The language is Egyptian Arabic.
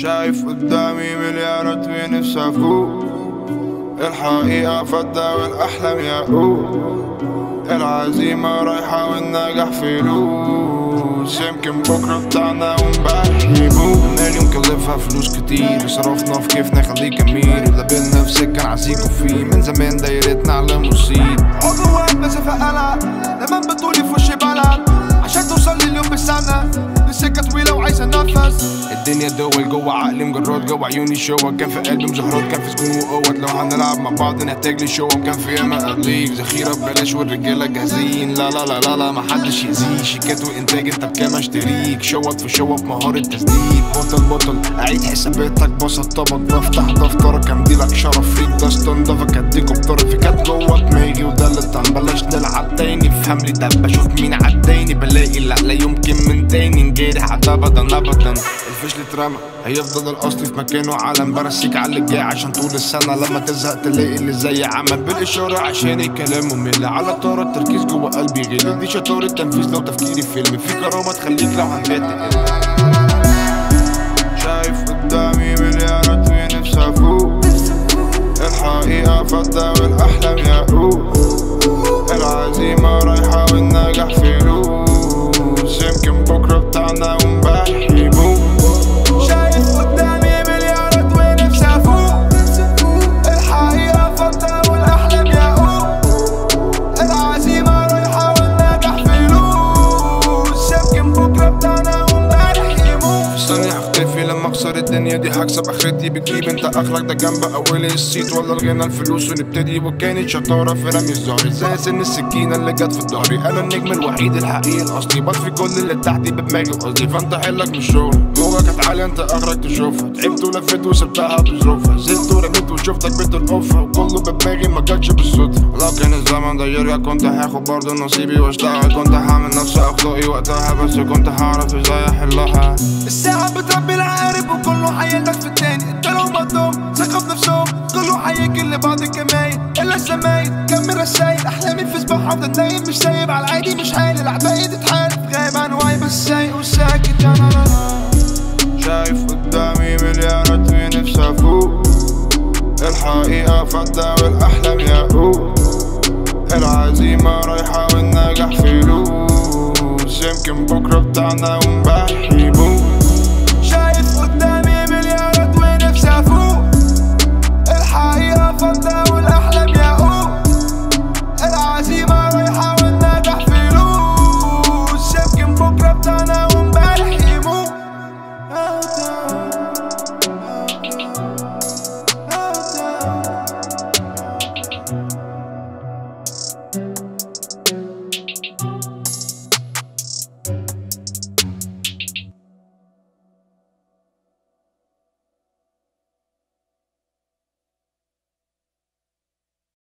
شايف قدامي مليارات ونفسي افوق الحقيقة فضة والأحلام ياقوت العزيمة رايحة والنجاح فلوس يمكن بكرة بتاعنا ومبارح يموت مليون كلفها فلوس كتير صرفنا في كيفنا خليك أمير لا بينا في سكة نعزيكوا فيه من زمان دايرتنا على مصيب عضوات مسافة قلق لما بتقولي في وشي بلد عشان توصل لي اليوم بالسنة السكة طويلة وعايزة نفس الدنيا دول جوه عقلي مجرد جوه عيوني شوك كان في قلبي مزهرات كان في سكون وقوت لو هنلعب مع بعض نحتاج لي شوك كان في ياما قبليك ذخيرة ببلاش والرجالة جاهزين لا لا لا لا لا محدش يأذيك شيكات وإنتاج أنت بكام أشتريك شوك في شوك مهارة تسديد بطل بطل أعيد حساباتك بسطبك بفتح دفترك أمديلك شرف فيك ده استنضافك أديكوا بطرفي كانت جوه دماغي وده اللي تم بلاش نلعب تاني فهم لي ده بشوف مين عداني بلاقي لا لا يمكن من تاني نجرح أبدا أبدا الفشل اترمى هيفضل الاصل في مكانه علم برسيك على اللي جاي عشان طول السنه لما تزهق تلاقي اللي زي عمل بالاشاره عشان الكلام ممل على طار التركيز جوه قلبي غير دي شطاره تنفيذ لو تفكيري فيلم في كرامه تخليك لو هنبات شايف قدامي مليارات ونفسي افوق الحقيقه فضه والاحلام ياقوت العزيمه رايحه والنجاح فلوس يمكن بكره بتاعنا ومبارح يموت شايف قدامي مليارات ونفسي افوق الحقيقة فضة والأحلام ياقوت العزيمة رايحة والنجاح فلوس يمكن بكرة بتاعنا ومبارح يموت ثانية هختفي لما اخسر الدنيا دي هكسب اخرتي بتجيب انت اخرك ده جنب اول السيت ولا لغينا الفلوس ونبتدي وكانت شطارة في رمي الزهر زي سن السكينة اللي جت في ظهري انا النجم الوحيد الحقيقي الاصلي بطفي كل اللي تحتي بدماغي وقصدي فانت حلك من الشغل جوه كانت عالية انت اخرك تشوفها تعبت ولفيت وسبتها بظروفها زدت ورميت وشفتك بتلقفها وكله بدماغي ما جاتش بالصدفة لو كان الزمن ده يرجع كنت هاخد برضه نصيبي واشتغل كنت هعمل نفس اخطائي وقتها بس كنت هعرف ازاي احلها الساعة بتربي العقارب وكله هيلك في التاني انت لو مضم ثقة في نفسهم كله هيجي لبعض الجمايل الا الزمايل كمل رسايل احلامي في سباحة افضل نايم مش سايب على العادي مش حالي العباية تتحارب غايب عن وعي بس سايق وساكت يا نانا شايف قدامي مليارات ونفسي افوق الحقيقة فضة والاحلام ياقوت العزيمة رايحة والنجاح فلوس يمكن بكرة بتاعنا ومبارح يموت